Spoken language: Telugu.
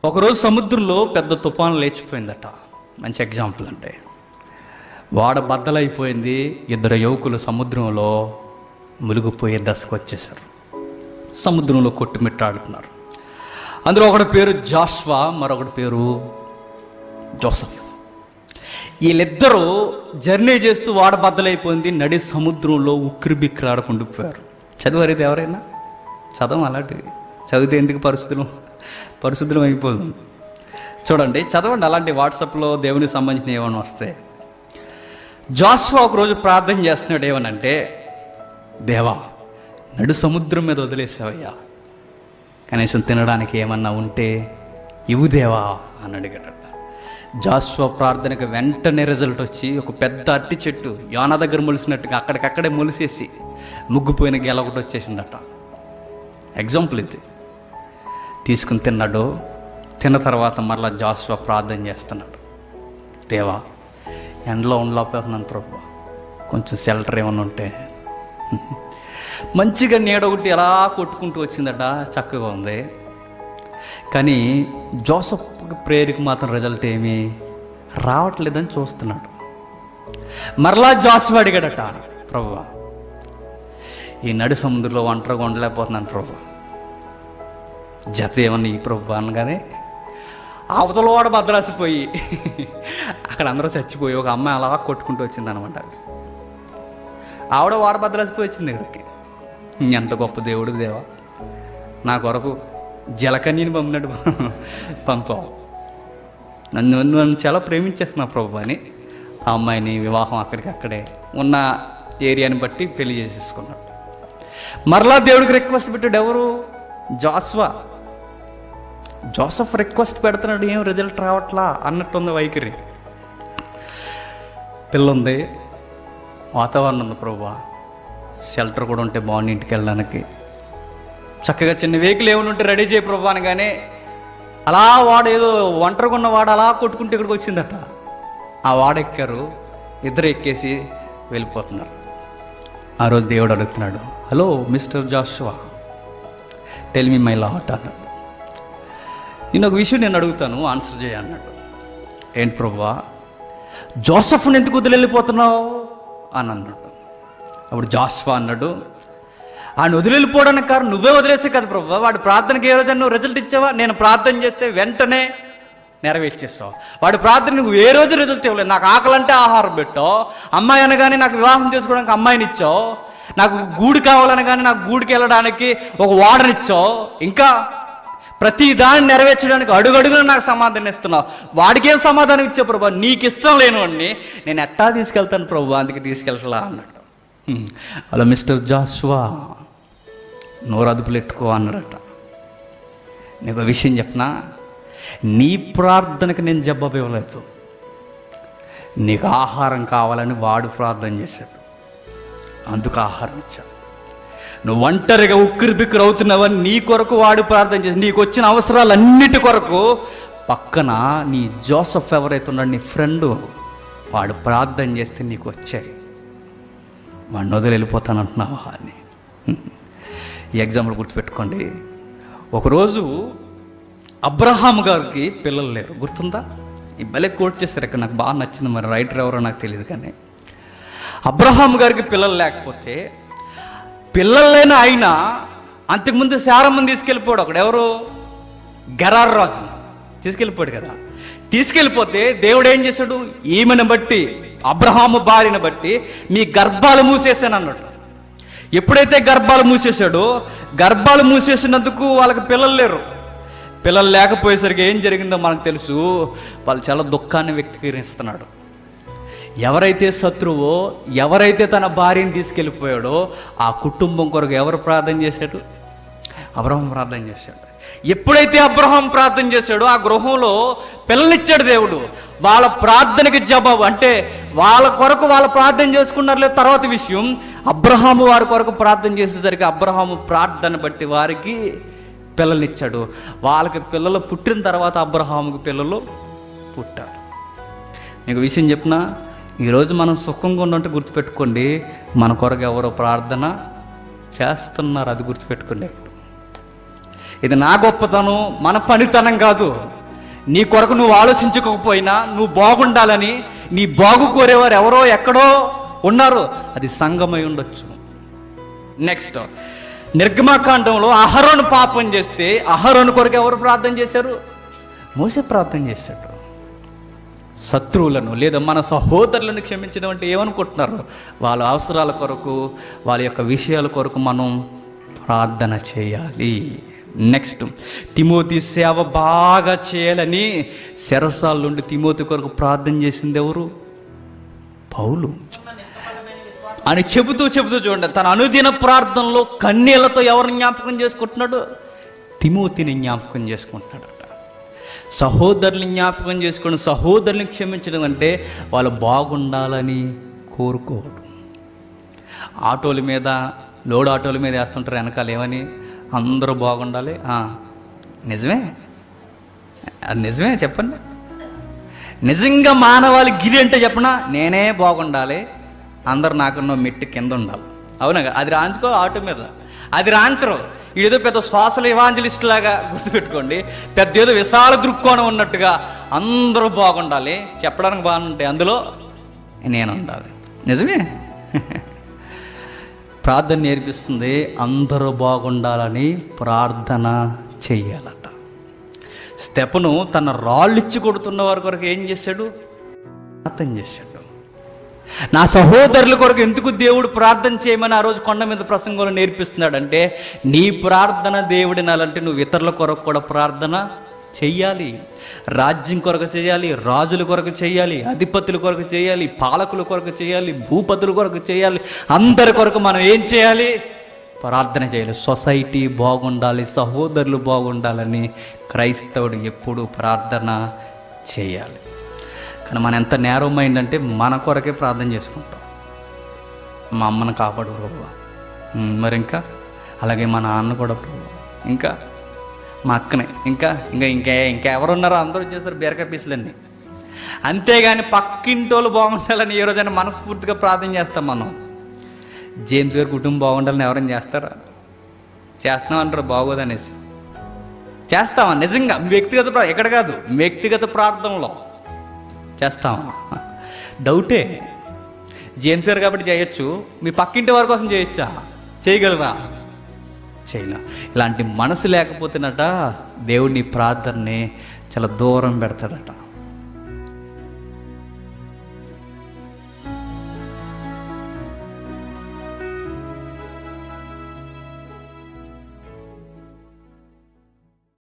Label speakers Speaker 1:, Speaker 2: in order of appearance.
Speaker 1: ఒకరోజు సముద్రంలో పెద్ద తుఫాను లేచిపోయిందట మంచి ఎగ్జాంపుల్ అంటే వాడ బద్దలైపోయింది ఇద్దరు యువకులు సముద్రంలో మునిగిపోయే దశకు వచ్చేసారు సముద్రంలో కొట్టుమిట్టాడుతున్నారు అందులో ఒకటి పేరు జాష్వా మరొకటి పేరు జోసఫ్ వీళ్ళిద్దరూ జర్నీ చేస్తూ వాడ బద్దలైపోయింది నడి సముద్రంలో ఉక్కిరి బిక్కిరి ఆడుకుంటూ పోయారు చదివారు ఇది ఎవరైనా చదవం అలాంటివి చదివితే ఎందుకు పరిస్థితులు పరిశుద్ధం అయిపోదు చూడండి చదవండి అలాంటి వాట్సాప్లో దేవునికి సంబంధించిన ఏమైనా వస్తే జాస్వా ఒకరోజు ప్రార్థన చేస్తున్నాడు ఏమనంటే దేవా నడు సముద్రం మీద వదిలేసావయ్యా కనీసం తినడానికి ఏమన్నా ఉంటే ఇవు దేవా అని అడిగాడట జాస్వా ప్రార్థనకు వెంటనే రిజల్ట్ వచ్చి ఒక పెద్ద అట్టి చెట్టు యానా దగ్గర మొలిసినట్టుగా అక్కడికక్కడే మొలిసేసి ముగ్గుపోయిన గెల ఒకటి వచ్చేసిందట ఎగ్జాంపుల్ ఇది తీసుకుని తిన్నాడు తిన్న తర్వాత మరలా జాస్వా ప్రార్థన చేస్తున్నాడు దేవా ఎండలో ఉండలేకపోతున్నాను ప్రభు కొంచెం షెల్టర్ ఏమైనా ఉంటే మంచిగా నీడ ఒకటి ఎలా కొట్టుకుంటూ వచ్చిందట చక్కగా ఉంది కానీ జోసఫ్ ప్రేయర్కి మాత్రం రిజల్ట్ ఏమీ రావట్లేదని చూస్తున్నాడు మరలా జాస్వా అడిగాడట ప్రభు ఈ నడి సముద్రంలో ఒంటరిగా ఉండలేకపోతున్నాను ప్రభు జత ఏమన్నా ఈ ప్రభు అనగానే అవతల వాడు భద్రాసిపోయి అక్కడ అందరూ చచ్చిపోయి ఒక అమ్మాయి అలా కొట్టుకుంటూ వచ్చింది అనమాట ఆవిడ వాడ భద్రాసిపోయి వచ్చింది ఇక్కడికి ఎంత గొప్ప దేవుడు దేవా నా కొరకు జలకన్యని పంపినట్టు పంపావు నన్ను నన్ను చాలా ప్రేమించేస్తున్నా ప్రభు అని ఆ అమ్మాయిని వివాహం అక్కడికి అక్కడే ఉన్న ఏరియాని బట్టి పెళ్లి చేసేసుకున్నాడు మరలా దేవుడికి రిక్వెస్ట్ పెట్టాడు ఎవరు జాస్వా జోసఫ్ రిక్వెస్ట్ పెడుతున్నాడు ఏం రిజల్ట్ రావట్లా అన్నట్టుంది వైఖరి పిల్లుంది వాతావరణం ఉంది ప్రభా షెల్టర్ కూడా ఉంటే బాగుంది ఇంటికి వెళ్ళడానికి చక్కగా చిన్న వెహికల్ ఏమైనా ఉంటే రెడీ చేయి ప్రభా అనగానే అలా వాడు ఏదో ఒంటరిగా ఉన్న వాడు అలా కొట్టుకుంటే ఇక్కడికి వచ్చిందట ఆ వాడెక్కారు ఇద్దరు ఎక్కేసి వెళ్ళిపోతున్నారు ఆ రోజు దేవుడు అడుగుతున్నాడు hello mister Joshua tell me my lot అన్నాడు నేను ఒక విషయం నేను అడుగుతాను ఆన్సర్ చేయ అన్నాడు ఏంటి ప్రభువా జోసఫ్ని ఎందుకు వదిలి వెళ్ళిపోతున్నావు అని అన్నాడు అప్పుడు జాస్వా అన్నాడు ఆయన వదిలి వెళ్ళిపోవడానికి కారణం నువ్వే వదిలేసే కదా ప్రభు వాడి ప్రార్థనకి ఏ రోజు నువ్వు రిజల్ట్ ఇచ్చావా నేను ప్రార్థన చేస్తే వెంటనే నెరవేర్చేస్తావు వాడి ప్రార్థన నువ్వు ఏ రోజు రిజల్ట్ ఇవ్వలేదు నాకు ఆకలంటే ఆహారం పెట్టావు అమ్మాయి అనగానే నాకు వివాహం చేసుకోవడానికి అమ్మాయిని ఇచ్చావు నాకు గూడు కావాలనగానే నాకు గూడికి వెళ్ళడానికి ఒక వాడనిచ్చావు ఇంకా ప్రతి దాన్ని నెరవేర్చడానికి అడుగడుగున నాకు సమాధానం ఇస్తున్నావు వాడికి ఏం సమాధానం ఇచ్చా ప్రభా నీకు ఇష్టం లేనివాడిని నేను ఎట్టా తీసుకెళ్తాను ప్రభు అందుకే తీసుకెళ్ళలా అన్నాడు హ్మ్. అలా మిస్టర్ జాస్వా నోరు అదుపులు ఎట్టుకో అన్నాడట నీకు ఒక విషయం చెప్పనా నీ ప్రార్థనకు నేను జవాబు ఇవ్వలేదు నీకు ఆహారం కావాలని వాడు ప్రార్థన చేశాడు అందుకు ఆహారం ఇచ్చాడు నువ్వు ఒంటరిగా ఉక్కిరి బిక్కిరి అవుతున్నావని నీ కొరకు వాడు ప్రార్థన చేసి నీకు వచ్చిన అవసరాలన్నిటి కొరకు పక్కన నీ జోసఫ్ ఎవరైతే ఉన్నాడు నీ ఫ్రెండ్ వాడు ప్రార్థన చేస్తే నీకు వచ్చాయి వాడిని వదిలి వెళ్ళిపోతానంటున్నావా అని ఈ ఎగ్జాంపుల్ గుర్తుపెట్టుకోండి ఒకరోజు అబ్రహాం గారికి పిల్లలు లేరు గుర్తుందా ఈ భలే కోట్ చేశారు ఇక్కడ నాకు బాగా నచ్చింది మరి రైటర్ ఎవరో నాకు తెలియదు కానీ అబ్రహాం గారికి పిల్లలు లేకపోతే పిల్లలు లేని ఆయన అంతకుముందు శారమ్మని తీసుకెళ్ళిపోయాడు ఒకడు ఎవరు గరార్ రాజు తీసుకెళ్ళిపోయాడు కదా తీసుకెళ్ళిపోతే దేవుడు ఏం చేశాడు ఈమెను బట్టి అబ్రహాము భార్యను బట్టి మీ గర్భాలు మూసేసాను అన్నాడు ఎప్పుడైతే గర్భాలు మూసేశాడో గర్భాలు మూసేసినందుకు వాళ్ళకి పిల్లలు లేరు పిల్లలు లేకపోయేసరికి ఏం జరిగిందో మనకు తెలుసు వాళ్ళు చాలా దుఃఖాన్ని వ్యక్తీకరిస్తున్నాడు ఎవరైతే శత్రువో ఎవరైతే తన భార్యని తీసుకెళ్ళిపోయాడో ఆ కుటుంబం కొరకు ఎవరు ప్రార్థన చేశాడు అబ్రహం ప్రార్థన చేశాడు ఎప్పుడైతే అబ్రహం ప్రార్థన చేశాడో ఆ గృహంలో పిల్లనిచ్చాడు దేవుడు వాళ్ళ ప్రార్థనకి జవాబు అంటే వాళ్ళ కొరకు వాళ్ళు ప్రార్థన చేసుకున్నారు లేదు తర్వాత విషయం అబ్రహాము వారి కొరకు ప్రార్థన చేసేసరికి అబ్రహాము ప్రార్థన బట్టి వారికి పిల్లల్నిచ్చాడు వాళ్ళకి పిల్లలు పుట్టిన తర్వాత అబ్రహాముకి పిల్లలు పుట్టారు మీకు విషయం చెప్పిన ఈరోజు మనం సుఖంగా ఉన్నట్టు గుర్తుపెట్టుకోండి మన కొరకు ఎవరో ప్రార్థన చేస్తున్నారు అది గుర్తుపెట్టుకోండి ఎప్పుడు ఇది నా గొప్పతనం మన పనితనం కాదు నీ కొరకు నువ్వు ఆలోచించకపోయినా నువ్వు బాగుండాలని నీ బాగు కోరేవారు ఎవరో ఎక్కడో ఉన్నారు అది సంఘమై ఉండొచ్చు నెక్స్ట్ నిర్గమాకాండంలో అహరోను పాపం చేస్తే అహరోను కొరకు ఎవరు ప్రార్థన చేశారు మోసే ప్రార్థన చేశాడు శత్రువులను లేదా మన సహోదరులను క్షమించడం అంటే ఏమనుకుంటున్నారు వాళ్ళ అవసరాల కొరకు వాళ్ళ యొక్క విషయాల కొరకు మనం ప్రార్థన చేయాలి నెక్స్ట్ తిమోతి సేవ బాగా చేయాలని శరసాల నుండి తిమోతి కొరకు ప్రార్థన చేసింది ఎవరు పౌలు అని చెబుతూ చెబుతూ చూడండి తన అనుదిన ప్రార్థనలో కన్నీళ్లతో ఎవరిని జ్ఞాపకం చేసుకుంటున్నాడు తిమోతిని జ్ఞాపకం చేసుకుంటున్నాడట సహోదరుని జ్ఞాపకం చేసుకుని సహోదరుని క్షమించడం అంటే వాళ్ళు బాగుండాలని కోరుకోవడం ఆటోల మీద లోడ్ ఆటోల మీద వేస్తుంటారు వెనకాల ఏమని అందరూ బాగుండాలి ఆ, నిజమే అది నిజమే చెప్పండి నిజంగా మానవాళి గిరి అంటే చెప్పనా నేనే బాగుండాలి అందరు నాకున్న మెట్టు కింద ఉండాలి అవునా అది రాంచుకో ఆటో మీద అది రాంచరు ఏదో పెద్ద శ్వాసల ఇవాంజలిస్ట్ లాగా గుర్తుపెట్టుకోండి పెద్ద ఏదో విశాల దృక్కోణం ఉన్నట్టుగా అందరూ బాగుండాలి చెప్పడానికి బాగుంటాయి అందులో నేను ఉండాలి నిజమే ప్రార్థన నేర్పిస్తుంది అందరూ బాగుండాలని ప్రార్థన చెయ్యాలట స్టెపను తన రాళ్ళిచ్చి కొడుతున్న వారి కొరకు ఏం చేశాడు ప్రార్థన చేశాడు నా సహోదరుల కొరకు ఎందుకు దేవుడు ప్రార్థన చేయమని ఆ రోజు కొండ మీద ప్రసంగంలో నేర్పిస్తున్నాడంటే నీ ప్రార్థన దేవుడి నాలంటే నువ్వు ఇతరుల కొరకు కూడా ప్రార్థన చెయ్యాలి రాజ్యం కొరకు చేయాలి రాజుల కొరకు చేయాలి అధిపతుల కొరకు చేయాలి పాలకుల కొరకు చేయాలి భూపతుల కొరకు చేయాలి అందరి కొరకు మనం ఏం చేయాలి ప్రార్థన చేయాలి సొసైటీ బాగుండాలి సహోదరులు బాగుండాలని క్రైస్తవుడు ఎప్పుడు ప్రార్థన చేయాలి కానీ మనం ఎంత నేరో మైండ్ అంటే మన కొరకే ప్రార్థన చేసుకుంటాం మా అమ్మను కాపాడు ప్రభు మరి ఇంకా అలాగే మా నాన్న కూడా ప్రభు ఇంకా మా అక్కనే ఇంకా ఇంకా ఇంకా ఇంకా ఎవరున్నారో అందరూ చేస్తారు బీరకాయ పీసులన్నీ అంతేగాని పక్కింటోళ్ళు బాగుండాలని ఏ రోజైనా మనస్ఫూర్తిగా ప్రార్థన చేస్తాం మనం జేమ్స్ గారి కుటుంబం బాగుండాలని ఎవరైనా చేస్తారా చేస్తున్నాం అంటారు బాగోదనేసి చేస్తామా నిజంగా వ్యక్తిగత ప్రా ఎక్కడ కాదు వ్యక్తిగత ప్రార్థనలో చేస్తామా డౌటే జేమ్స్ గారు కాబట్టి చేయొచ్చు మీ పక్కింటి వారి కోసం చేయొచ్చా చేయగలరా చేయను ఇలాంటి మనసు లేకపోతేనట దేవుడిని ప్రార్థనని చాలా దూరం పెడతాడట